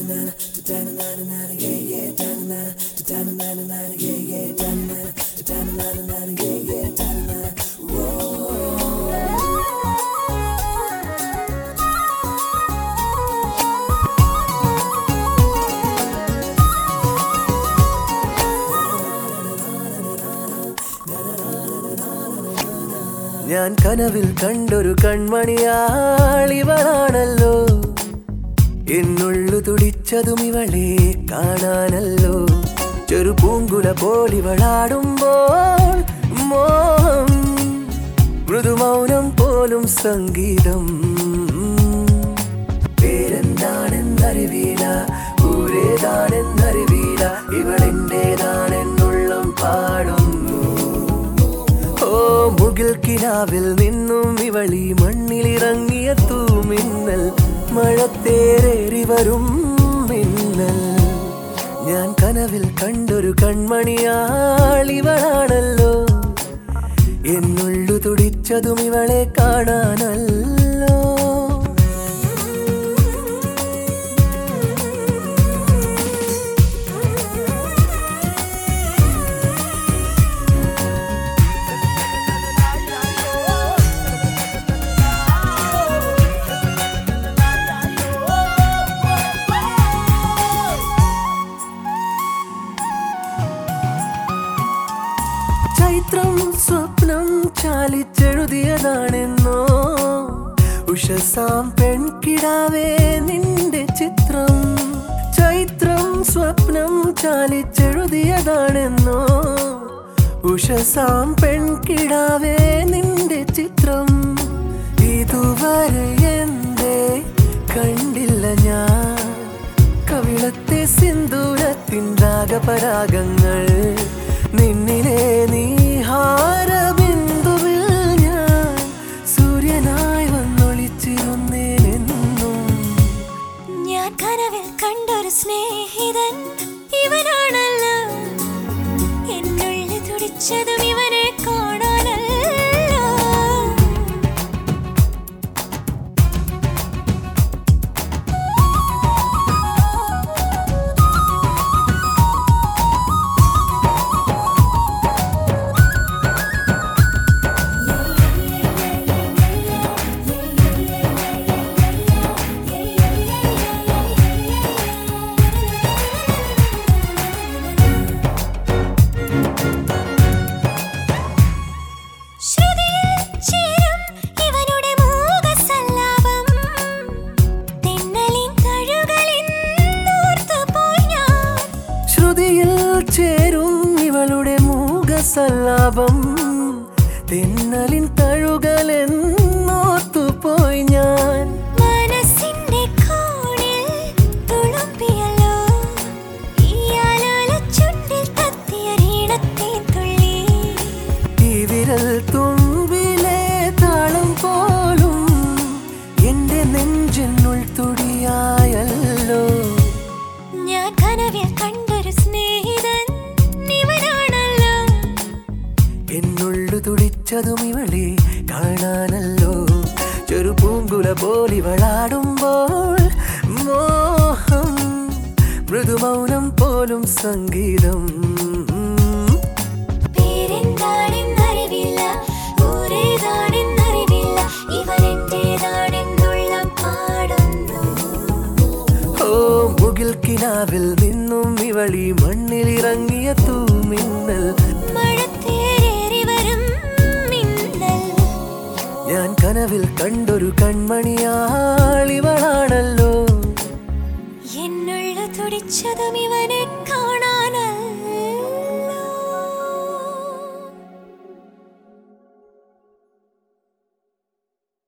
ഞാൻ കനവിൽ കണ്ടൊരു കൺമണിയാളിവളാണല്ലോ എന്നുള്ളു തുടിച്ചതും ഇവളെ കാണാനല്ലോ ചെറു പൂങ്കുല പോലിവളാടുമ്പോൾ മോഹം മൃദുമൗനം പോലും സംഗീതം പേരെന്താണെന്നറിവീല ഊരേതാണെന്നറിവീല ഇവളെന്റേതാണെന്നുള്ളം പാടുന്നു ഓ മുകിൽ കിനാവിൽ നിന്നും ഇവളി മണ്ണിലിറങ്ങിയ തൂമിന്നൽ മഴത്തേറേറി വരും മിന്നൽ ഞാൻ കനവിൽ കണ്ടൊരു കൺമണിയാളിവളാണല്ലോ എന്നുള്ളു തുടിച്ചതും ഇവളെ കാണാനല്ലോ ചൈത്രം സ്വപ്നം ചാലിച്ചെഴുതിയതാണെന്നോ ഉഷസാം പെൺകിടാവേ നിന്റെ ചിത്രം ചൈത്രം സ്വപ്നം ചാലിച്ചെഴുതിയതാണെന്നോ ഉഷസാം പെൺകിടാവേ നിന്റെ ചിത്രം ഇതുവരെ എന്തേ കണ്ടില്ല ഞാൻ കവിളത്തെ സിന്ദൂരത്തിൻ രാഗപരാഗങ്ങൾ നിന്നിലെ നീഹാരബിന്ദുവിൽ ഞാൻ സൂര്യനായി വന്നൊളിച്ചിരുന്നേനെന്നും ഞാൻ കനവിൽ കണ്ടൊരു സ്നേഹിതൻ ഇവനാണല്ലോ എന്നുള്ളിൽ തുടിച്ചതും ഇവനെ കാണാനല്ലോ ശ്രുതിയിൽ ചേരും ഇവനുടെ മൂകസല്ലാപം. തെന്നലിൻ തഴുകളിൻ ഓർത്തുപോയി ഞാൻ. ശ്രുതിയിൽ ചേരും ഇവളുടെ മൂകസല്ലാപം തെന്നലിൻ തഴുകലെന്നോത്തുപോയി ഞാൻ മനസ്സിന്റെ കോണിൽ തുളുമ്പിയല്ലോ. ഈ ആലോലച്ചുണ്ടിൽ തത്തിയ ഈണത്തേൻ തുള്ളി. ഈ വിരൽ തുമ്പിലെ താളം പോലും എന്റെ നെഞ്ചിനുൾ തുടിയായല്ലോ ഞാൻ കനവിൽ കണ്ടൊരു സ്നേഹിതൻ ഇവനാണല്ലോ എന്നുള്ളു തുടിച്ചതും ഇവളെ കാണാനല്ലോ ചെറു പൂങ്കുല പോലിവളാടുമ്പോൾ മോഹം മൃദുമൗനം പോലും സംഗീതം പേരെന്താണെന്നറിവില്ല ഊരേതാണെന്നറിവില്ല ഇവനെന്റേതാണെന്നുള്ളം പാടുന്നു ഓ മുകിൽ കിനാവിൽ നിന്നും ഇവളി മണ്ണിലിറങ്ങിയ തൂമിന്നൽ മഴത്തേരേറി വരും മിന്നൽ ഞാൻ കനവിൽ കണ്ടൊരു കൺമണിയാളിവളാണല്ലോ എന്നുള്ളു തുടിച്ചതും ഇവനെ